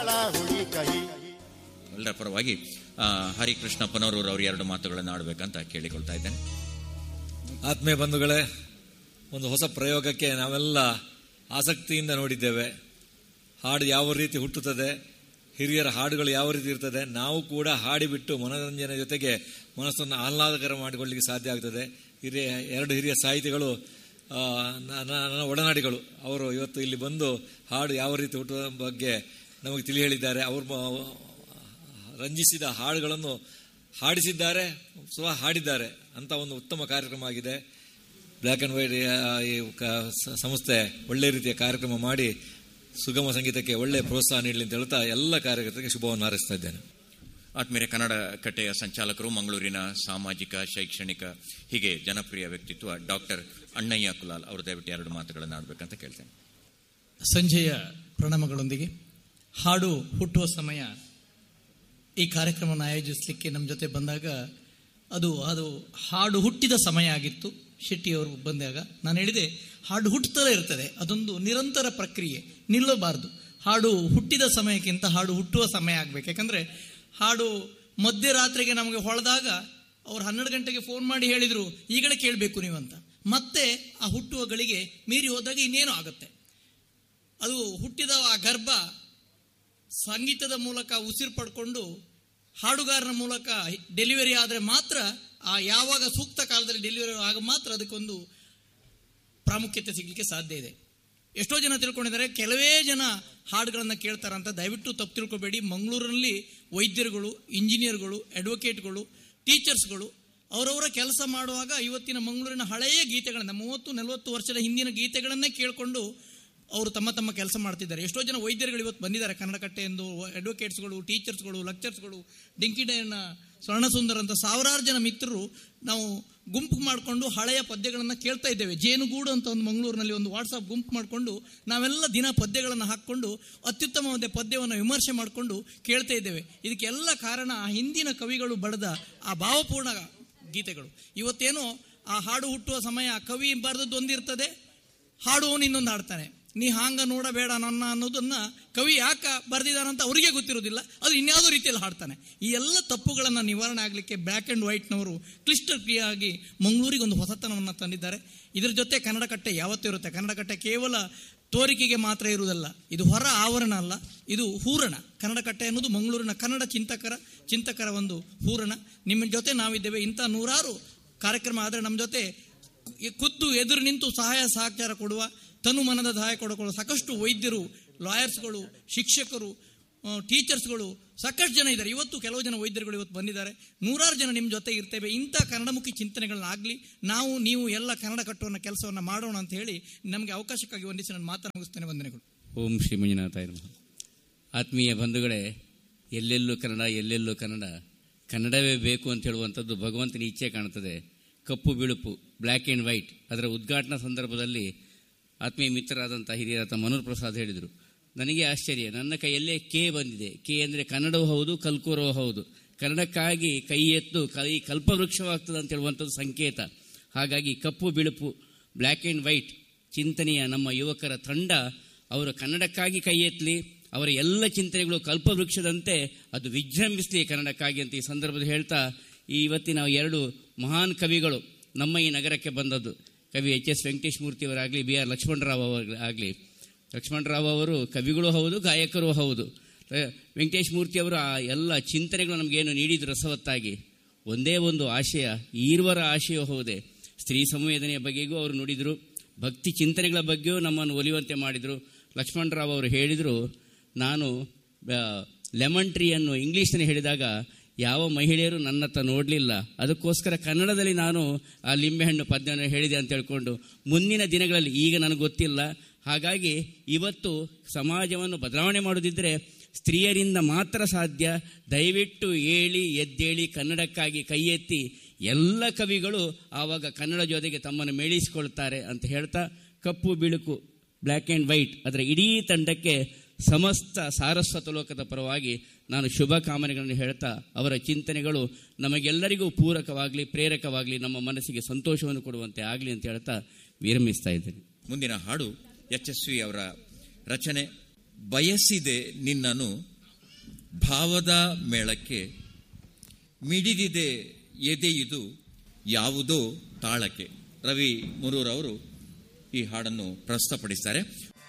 ಹುಳಿ ಕಹಿ ಎಲ್ಲರ ಪರವಾಗಿ ಆ, ಹರಿಕೃಷ್ಣ ಪನರೂರ್ ಅವರು ಎರಡು ಮಾತುಗಳನ್ನು ಆಡಬೇಕಂತ ಕೇಳಿಕೊಳ್ತಾ ಇದ್ದೇನೆ ಆತ್ಮೀಯ ಬಂಧುಗಳೇ ಒಂದು ಹೊಸ ಪ್ರಯೋಗಕ್ಕೆ ನಾವೆಲ್ಲ ಆಸಕ್ತಿಯಿಂದ ನೋಡಿದ್ದೇವೆ ಹಾಡು ಯಾವ ರೀತಿ ಹುಟ್ಟುತ್ತದೆ ಹಿರಿಯರ ಹಾಡುಗಳು ಯಾವ ರೀತಿ ಇರ್ತದೆ ನಾವು ಕೂಡ ಹಾಡಿಬಿಟ್ಟು ಮನೋರಂಜನೆ ಜೊತೆಗೆ ಮನಸ್ಸನ್ನು ಆಹ್ಲಾದಕರ ಮಾಡಿಕೊಳ್ಳಲಿಕ್ಕೆ ಸಾಧ್ಯ ಆಗ್ತದೆ ಹಿರಿಯ ಎರಡು ಹಿರಿಯ ಸಾಹಿತಿಗಳು ಆ, ನ- ನ- ನನ್ನ ಒಡನಾಡಿಗಳು ಅವರು ಇವತ್ತು ಇಲ್ಲಿ ಬಂದು ಹಾಡು ಯಾವ ರೀತಿ ಹುಟ್ಟುವ ಬಗ್ಗೆ ನಮಗೆ ತಿಳಿ ಹೇಳಿದ್ದಾರೆ ಅವರು ಮ- ರಂಜಿಸಿದ ಹಾಡುಗಳನ್ನು ಹಾಡಿಸಿದ್ದಾರೆ ಸ್ವಹ ಹಾಡಿದ್ದಾರೆ ಅಂತ ಒಂದು ಉತ್ತಮ ಕಾರ್ಯಕ್ರಮ ಆಗಿದೆ ಬ್ಲ್ಯಾಕ್ ಆ್ಯಂಡ್ ವೈಟ್ ಈ ಕ- ಸ- ಸಂಸ್ಥೆ ಒಳ್ಳೆ ರೀತಿಯ ಕಾರ್ಯಕ್ರಮ ಮಾಡಿ ಸುಗಮ ಸಂಗೀತಕ್ಕೆ ಒಳ್ಳೆ ಪ್ರೋತ್ಸಾಹ ನೀಡಲಿ ಅಂತ ಹೇಳ್ತಾ ಎಲ್ಲ ಕಾರ್ಯಕರ್ತರಿಗೆ ಶುಭವನ್ನು ಹಾರೈಸ್ತಾ ಇದ್ದೇನೆ ಆತ್ಮೀಯ ಕನ್ನಡ ಕಟ್ಟೆಯ ಸಂಚಾಲಕರು ಮಂಗಳೂರಿನ ಸಾಮಾಜಿಕ ಶೈಕ್ಷಣಿಕ ಹೀಗೆ ಜನಪ್ರಿಯ ವ್ಯಕ್ತಿತ್ವ ಡಾಕ್ಟರ್ ಅಣ್ಣಯ್ಯ ಕುಲಾಲ್ ಅವರು ದಯವಿಟ್ಟು ಎರಡು ಮಾತುಗಳನ್ನು ಆಡಬೇಕಂತ ಕೇಳ್ತೇನೆ ಸಂಜೆಯ ಪ್ರಣಾಮಗಳೊಂದಿಗೆ ಹಾಡು ಹುಟ್ಟುವ ಸಮಯ ಈ ಕಾರ್ಯಕ್ರಮವನ್ನು ಆಯೋಜಿಸಲಿಕ್ಕೆ ನಮ್ಮ ಜೊತೆ ಬಂದಾಗ ಅದು ಅದು ಹಾಡು ಹುಟ್ಟಿದ ಸಮಯ ಆಗಿತ್ತು ಶೆಟ್ಟಿಯವರು ಬಂದಾಗ ನಾನು ಹೇಳಿದೆ ಹಾಡು ಹುಟ್ಟುತ್ತಲೇ ಇರ್ತದೆ ಅದೊಂದು ನಿರಂತರ ಪ್ರಕ್ರಿಯೆ ನಿಲ್ಲಬಾರದು ಹಾಡು ಹುಟ್ಟಿದ ಸಮಯಕ್ಕಿಂತ ಹಾಡು ಹುಟ್ಟುವ ಸಮಯ ಆಗಬೇಕು ಯಾಕಂದರೆ ಹಾಡು ಮಧ್ಯರಾತ್ರಿಗೆ ನಮಗೆ ಹೊಳೆದಾಗ ಅವ್ರು ಹನ್ನೆರಡು ಗಂಟೆಗೆ ಫೋನ್ ಮಾಡಿ ಹೇಳಿದರು ಈಗಲೇ ಕೇಳಬೇಕು ನೀವಂತ ಮತ್ತೆ ಆ ಹುಟ್ಟುವ ಗಳಿಗೆ ಮೀರಿ ಹೋದಾಗ ಇನ್ನೇನು ಆಗುತ್ತೆ ಅದು ಹುಟ್ಟಿದ ಆ ಗರ್ಭ ಸಂಗೀತದ ಮೂಲಕ ಉಸಿರು ಪಡ್ಕೊಂಡು ಹಾಡುಗಾರನ ಮೂಲಕ ಡೆಲಿವರಿ ಆದರೆ ಮಾತ್ರ ಆ ಯಾವಾಗ ಸೂಕ್ತ ಕಾಲದಲ್ಲಿ ಡೆಲಿವರಿ ಆಗ ಮಾತ್ರ ಅದಕ್ಕೊಂದು ಪ್ರಾಮುಖ್ಯತೆ ಸಿಗಲಿಕ್ಕೆ ಸಾಧ್ಯ ಇದೆ ಎಷ್ಟೋ ಜನ ತಿಳ್ಕೊಂಡಿದ್ದಾರೆ ಕೆಲವೇ ಜನ ಹಾಡುಗಳನ್ನು ಕೇಳ್ತಾರಂತ ದಯವಿಟ್ಟು ತಪ್ಪು ತಿಳ್ಕೊಬೇಡಿ ಮಂಗಳೂರಿನಲ್ಲಿ ವೈದ್ಯರುಗಳು ಇಂಜಿನಿಯರ್ಗಳು ಅಡ್ವೊಕೇಟ್ಗಳು ಟೀಚರ್ಸ್ಗಳು ಅವರವರ ಕೆಲಸ ಮಾಡುವಾಗ ಇವತ್ತಿನ ಮಂಗಳೂರಿನ ಹಳೆಯ ಗೀತೆಗಳನ್ನು ಮೂವತ್ತು ನಲವತ್ತು ವರ್ಷದ ಹಿಂದಿನ ಗೀತೆಗಳನ್ನೇ ಕೇಳಿಕೊಂಡು ಅವರು ತಮ್ಮ ತಮ್ಮ ಕೆಲಸ ಮಾಡ್ತಿದ್ದಾರೆ ಎಷ್ಟೋ ಜನ ವೈದ್ಯರುಗಳು ಇವತ್ತು ಬಂದಿದ್ದಾರೆ ಕನ್ನಡ ಕಟ್ಟೆ ಎಂದು ಅಡ್ವೊಕೇಟ್ಸ್ಗಳು ಟೀಚರ್ಸ್ಗಳು ಲೆಕ್ಚರ್ಸ್ಗಳು ಡಿಂಕಿಡೇನ ಸ್ವರ್ಣಸುಂದರ್ ಅಂತ ಸಾವಿರಾರು ಜನ ಮಿತ್ರರು ನಾವು ಗುಂಪು ಮಾಡಿಕೊಂಡು ಹಳೆಯ ಪದ್ಯಗಳನ್ನು ಕೇಳ್ತಾ ಇದ್ದೇವೆ ಜೇನುಗೂಡು ಅಂತ ಒಂದು ಮಂಗಳೂರಿನಲ್ಲಿ ಒಂದು ವಾಟ್ಸಪ್ ಗುಂಪು ಮಾಡಿಕೊಂಡು ನಾವೆಲ್ಲ ದಿನ ಪದ್ಯಗಳನ್ನು ಹಾಕ್ಕೊಂಡು ಅತ್ಯುತ್ತಮವಾದ ಪದ್ಯವನ್ನು ವಿಮರ್ಶೆ ಮಾಡಿಕೊಂಡು ಕೇಳ್ತಾ ಇದ್ದೇವೆ ಇದಕ್ಕೆಲ್ಲ ಕಾರಣ ಆ ಹಿಂದಿನ ಕವಿಗಳು ಬರೆದ ಆ ಭಾವಪೂರ್ಣ ಗೀತೆಗಳು ಇವತ್ತೇನೋ ಆ ಹಾಡು ಹುಟ್ಟುವ ಸಮಯ ಕವಿ ಬರೆದದ್ದು ಒಂದಿರ್ತದೆ ಹಾಡುವವನು ಇನ್ನೊಂದು ಹಾಡ್ತಾನೆ ನೀ ಹಾಂಗ ನೋಡಬೇಡ ನನ್ನ ಅನ್ನೋದನ್ನ ಕವಿ ಯಾಕ ಬರೆದಿದ್ದಾನಂತ ಅವರಿಗೆ ಗೊತ್ತಿರೋದಿಲ್ಲ ಅದು ಇನ್ಯಾವುದೋ ರೀತಿಯಲ್ಲಿ ಹಾಡ್ತಾನೆ ಈ ಎಲ್ಲ ತಪ್ಪುಗಳನ್ನು ನಿವಾರಣೆ ಆಗಲಿಕ್ಕೆ ಬ್ಲ್ಯಾಕ್ ಆ್ಯಂಡ್ ವೈಟ್ನವರು ಕ್ಲಿಷ್ಟಕ್ರಿಯಾಗಿ ಮಂಗಳೂರಿಗೆ ಒಂದು ಹೊಸತನವನ್ನು ತಂದಿದ್ದಾರೆ ಇದರ ಜೊತೆ ಕನ್ನಡ ಕಟ್ಟೆ ಯಾವತ್ತೂ ಇರುತ್ತೆ ಕನ್ನಡ ಕಟ್ಟೆ ಕೇವಲ ತೋರಿಕೆಗೆ ಮಾತ್ರ ಇರುವುದಲ್ಲ ಇದು ಹೊರ ಆವರಣ ಅಲ್ಲ ಇದು ಹೂರಣ ಕನ್ನಡ ಕಟ್ಟೆ ಅನ್ನೋದು ಮಂಗಳೂರಿನ ಕನ್ನಡ ಚಿಂತಕರ ಚಿಂತಕರ ಒಂದು ಹೂರಣ ನಿಮ್ಮ ಜೊತೆ ನಾವಿದ್ದೇವೆ ಇಂಥ ನೂರಾರು ಕಾರ್ಯಕ್ರಮ ಆದರೆ ನಮ್ಮ ಜೊತೆ ಖುದ್ದು ಎದುರು ನಿಂತು ಸಹಾಯ ಸಹಕಾರ ಕೊಡುವ ತನು ಮನದ ಸಹಾಯ ಕೊಡುವ ಸಾಕಷ್ಟು ವೈದ್ಯರು ಲಾಯರ್ಸ್ಗಳು ಶಿಕ್ಷಕರು ಆ, ಟೀಚರ್ಸ್ಗಳು ಸಾಕಷ್ಟು ಜನ ಇದ್ದಾರೆ ಇವತ್ತು ಕೆಲವು ಜನ ವೈದ್ಯರುಗಳು ಇವತ್ತು ಬಂದಿದ್ದಾರೆ ನೂರಾರು ಜನ ನಿಮ್ಮ ಜೊತೆ ಇರ್ತೇವೆ ಇಂಥ ಕನ್ನಡಮುಖಿ ಚಿಂತನೆಗಳನ್ನಾಗಲಿ ನಾವು ನೀವು ಎಲ್ಲ ಕನ್ನಡ ಕಟ್ಟುವ ಕೆಲಸವನ್ನು ಮಾಡೋಣ ಅಂತ ಹೇಳಿ ನಮಗೆ ಅವಕಾಶಕ್ಕಾಗಿ ವಂದಿಸಿ ನಾನು ಮಾತನ್ನು ಮುಗಿಸ್ತೇನೆ ವಂದನೆಗಳು ಓಂ ಶ್ರೀ ಮಂಜುನಾಥಾಯ ನಮಃ ಆತ್ಮೀಯ ಬಂಧುಗಳೇ ಎಲ್ಲೆಲ್ಲೂ ಕನ್ನಡ ಎಲ್ಲೆಲ್ಲೂ ಕನ್ನಡ ಕನ್ನಡವೇ ಬೇಕು ಅಂತ ಹೇಳುವಂಥದ್ದು ಭಗವಂತನ ಇಚ್ಛೆ ಕಾಣುತ್ತದೆ ಕಪ್ಪು ಬಿಳುಪು ಬ್ಲ್ಯಾಕ್ ಆ್ಯಂಡ್ ವೈಟ್ ಅದರ ಉದ್ಘಾಟನಾ ಸಂದರ್ಭದಲ್ಲಿ ಆತ್ಮೀಯ ಮಿತ್ರರಾದಂಥ ಹಿರಿಯರಾದ ಮನೋಹರ್ ಪ್ರಸಾದ್ ಹೇಳಿದರು ನನಗೆ ಆಶ್ಚರ್ಯ ನನ್ನ ಕೈಯಲ್ಲೇ ಕೆ ಬಂದಿದೆ ಕೆ ಅಂದರೆ ಕನ್ನಡವೂ ಹೌದು ಕಲ್ಕೂರವೂ ಹೌದು ಕನ್ನಡಕ್ಕಾಗಿ ಕೈ ಎತ್ತು ಕೈ ಕಲ್ಪವೃಕ್ಷವಾಗ್ತದೆ ಅಂತ ಹೇಳುವಂಥದ್ದು ಸಂಕೇತ ಹಾಗಾಗಿ ಕಪ್ಪು ಬಿಳುಪು ಬ್ಲ್ಯಾಕ್ ಆ್ಯಂಡ್ ವೈಟ್ ಚಿಂತನೆಯ ನಮ್ಮ ಯುವಕರ ತಂಡ ಅವರು ಕನ್ನಡಕ್ಕಾಗಿ ಕೈ ಎತ್ತಲಿ ಅವರ ಎಲ್ಲ ಚಿಂತನೆಗಳು ಕಲ್ಪವೃಕ್ಷದಂತೆ ಅದು ವಿಜೃಂಭಿಸಲಿ ಕನ್ನಡಕ್ಕಾಗಿ ಅಂತ ಈ ಸಂದರ್ಭದಲ್ಲಿ ಹೇಳ್ತಾ ಈ ಇವತ್ತಿನ ಎರಡು ಮಹಾನ್ ಕವಿಗಳು ನಮ್ಮ ಈ ನಗರಕ್ಕೆ ಬಂದದ್ದು ಕವಿ ಎಚ್ ಎಸ್ ವೆಂಕಟೇಶ್ ಮೂರ್ತಿಯವರಾಗಲಿ ಬಿ ಆರ್ ಲಕ್ಷ್ಮಣರಾವ್ ಅವರು ಆಗಲಿ ಲಕ್ಷ್ಮಣರಾವ್ ಅವರು ಕವಿಗಳು ಹೌದು ಗಾಯಕರು ಹೌದು ಅಹ್, ವೆಂಕಟೇಶ್ ಮೂರ್ತಿಯವರು ಆ ಎಲ್ಲ ಚಿಂತನೆಗಳು ನಮಗೇನು ನೀಡಿದ್ರು ರಸವತ್ತಾಗಿ ಒಂದೇ ಒಂದು ಆಶಯ ಈರ್ವರ ಆಶಯ ಹೌದೇ ಸ್ತ್ರೀ ಸಂವೇದನೆಯ ಬಗ್ಗೆಗೂ ಅವರು ನುಡಿದರು ಭಕ್ತಿ ಚಿಂತನೆಗಳ ಬಗ್ಗೆಯೂ ನಮ್ಮನ್ನು ಒಲಿಯುವಂತೆ ಮಾಡಿದರು ಲಕ್ಷ್ಮಣರಾವ್ ಅವರು ಹೇಳಿದರು ನಾನು ಲೆಮನ್ ಟ್ರೀಯನ್ನು ಇಂಗ್ಲೀಷ್ನಲ್ಲಿ ಹೇಳಿದಾಗ ಯಾವ ಮಹಿಳೆಯರು ನನ್ನತ್ತ ನೋಡಲಿಲ್ಲ ಅದಕ್ಕೋಸ್ಕರ ಕನ್ನಡದಲ್ಲಿ ನಾನು ಆ ಲಿಂಬೆಹಣ್ಣು ಪದ್ಯವನ್ನು ಹೇಳಿದೆ ಅಂತ ಹೇಳ್ಕೊಂಡು ಮುಂದಿನ ದಿನಗಳಲ್ಲಿ ಈಗ ನನಗೆ ಗೊತ್ತಿಲ್ಲ ಹಾಗಾಗಿ ಇವತ್ತು ಸಮಾಜವನ್ನು ಬದಲಾವಣೆ ಮಾಡೋದಿದ್ದರೆ ಸ್ತ್ರೀಯರಿಂದ ಮಾತ್ರ ಸಾಧ್ಯ ದಯವಿಟ್ಟು ಏಳಿ ಎದ್ದೇಳಿ ಕನ್ನಡಕ್ಕಾಗಿ ಕೈ ಎತ್ತಿ ಎಲ್ಲ ಕವಿಗಳು ಆವಾಗ ಕನ್ನಡ ಜೊತೆಗೆ ತಮ್ಮನ್ನು ಮೇಳಿಸಿಕೊಳ್ತಾರೆ ಅಂತ ಹೇಳ್ತಾ ಕಪ್ಪು ಬಿಳುಕು ಬ್ಲ್ಯಾಕ್ ಆ್ಯಂಡ್ ವೈಟ್ ಅದರ ಇಡೀ ತಂಡಕ್ಕೆ ಸಮಸ್ತ ಸಾರಸ್ವತ ಲೋಕದ ಪರವಾಗಿ ನಾನು ಶುಭ ಕಾಮನೆಗಳನ್ನು ಹೇಳ್ತಾ ಅವರ ಚಿಂತನೆಗಳು ನಮಗೆಲ್ಲರಿಗೂ ಪೂರಕವಾಗಲಿ ಪ್ರೇರಕವಾಗಲಿ ನಮ್ಮ ಮನಸ್ಸಿಗೆ ಸಂತೋಷವನ್ನು ಕೊಡುವಂತೆ ಆಗಲಿ ಅಂತ ಹೇಳ್ತಾ ವಿರಮಿಸ್ತಾ ಇದ್ದೇನೆ ಮುಂದಿನ ಹಾಡು ಎಚ್ ಎಸ್ ವಿ ಅವರ ರಚನೆ ಬಯಸಿದೆ ನಿನ್ನನು ಭಾವದ ಮೇಳಕ್ಕೆ ಮಿಡಿದಿದೆ ಎದೆಯಿದು ಯಾವುದೋ ತಾಳಕ್ಕೆ ರವಿ ಮುರೂರ್ ಅವರು ಈ ಹಾಡನ್ನು ಪ್ರಸ್ತುತಪಡಿಸ್ತಾರೆ